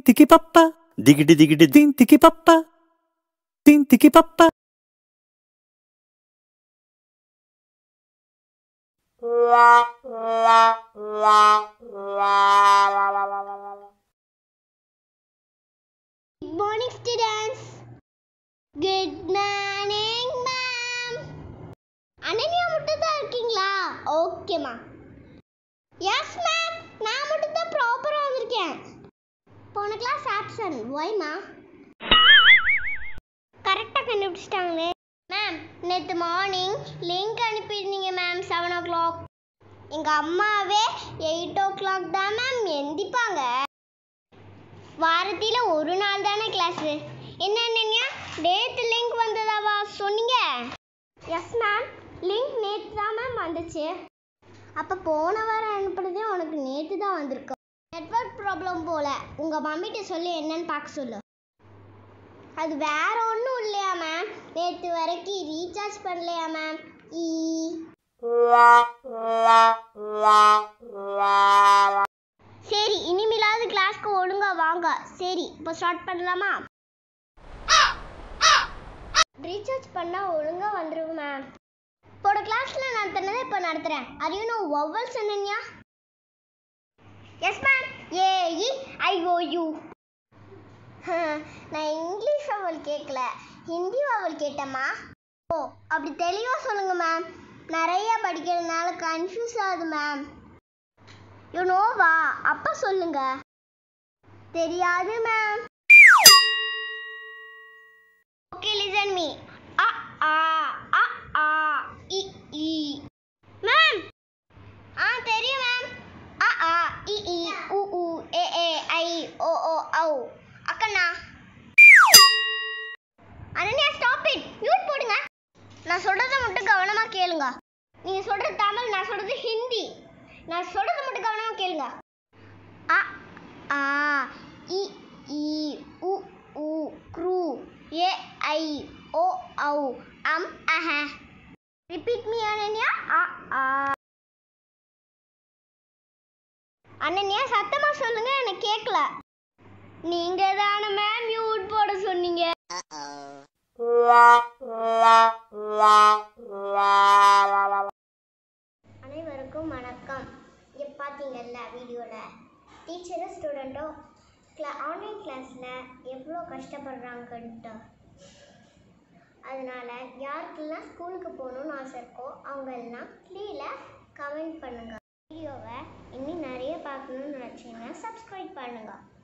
tiki papa, diggity diggity ding tiki papa, ding tiki papa. Good morning, students. Good morning, ma'am. Ananya மட்டும் தான் இருக்கீங்களா ஓகேம்மா yes ma'am நான் மட்டும் தான் ப்ராப்பராக வந்திருக்கேன் போன கிளாஸ் ஆப்சன் ஒய்மா கரெக்டாக கண்டுபிடிச்சிட்டாங்களே மேம் நேற்று மார்னிங் லிங்க் அனுப்பியிருந்தீங்க மேம் செவன் ஓ கிளாக் எங்கள் அம்மாவே எயிட் ஓ கிளாக் தான் மேம் எந்திப்பாங்க வாரத்தில் ஒரு நாள் தானே கிளாஸு என்ன என்னங்க நேற்று லிங்க் வந்ததாவா சொன்னீங்க எஸ் மேம் லிங்க் நேற்று தான் மேம் வந்துச்சு அப்போ போன வாரம் அனுப்புனதே உனக்கு நேற்று தான் வந்திருக்கும் நெட்வொர்க் ப்ராப்ளம் போல உங்கள் மம்மிட்ட சொல்லி என்னன்னு பார்க்க சொல்லு அது வேற ஒன்றும் இல்லையா மேம் நேற்று வரைக்கும் ரீசார்ஜ் பண்ணலையா மேம் ஈ சரி இனிமேலாவது கிளாஸ்க்கு ஒழுங்கா வாங்க சரி இப்போ ஸ்டார்ட் பண்ணலாமா ரீசார்ஜ் பண்ணா ஒழுங்கா வந்துரும் மேம் போன கிளாஸ்ல நடத்தினதை இப்போ நடத்துறேன் அது நோ வவல்ஸ் என்னன்யா yes ma'am A E I O U நான் இங்கிலீஷ் அவள் கேட்கல ஹிந்தி அவள் கேட்டேம்மா ஓ அப்படி தெளிவாக சொல்லுங்க மேம் நிறைய படிக்கிறதுனால கன்ஃபியூஸ் ஆகுது மேம் யூ நோவா அப்பா சொல்லுங்க தெரியாது மேம் ஓகே லிசன் மீ அ ஆ அ ஆ இ இ மேம் ஆ தெரியும் மேம் அ ஆ இ இ உ உ ஏ ஏ ஐ ஓ ஓ ஔ அக்கண்ணா அனன்யா ஸ்டாப் இட் மியூட் போடுங்க நான் சொல்றத மட்டும் கவனமா கேளுங்க நீங்க சொல்றது தமிழ் நான் சொல்றது ஹிந்தி நான் சொல்றத மட்டும் கவனமா கேளுங்க அ ஆ இ இ உ உ க்ரு ஏ ஐ ஓ ஔ அம் அஹ ரிப்பீட் மீ அனன்யா அ ஆ அனன்யா சத்தமா சொல்லுங்க எனக்கு கேட்கல நீங்க தானே மேம் மியூட் போட சொன்னீங்க அனைவருக்கும் வணக்கம் இங்கே பார்த்தீங்கல்ல வீடியோவில் டீச்சரும் ஸ்டூடெண்ட்டும் கிளா ஆன்லைன் கிளாஸில் எவ்வளோ கஷ்டப்படுறாங்கன்ட்டு அதனால் யாருக்கெல்லாம் ஸ்கூலுக்கு போகணுன்னு ஆசை இருக்கோ அவங்க எல்லாம் கீழே கமெண்ட் பண்ணுங்கள் வீடியோவை இன்னும் நிறைய பார்க்கணுன்னு நினச்சிங்கன்னா சப்ஸ்கிரைப் பண்ணுங்கள்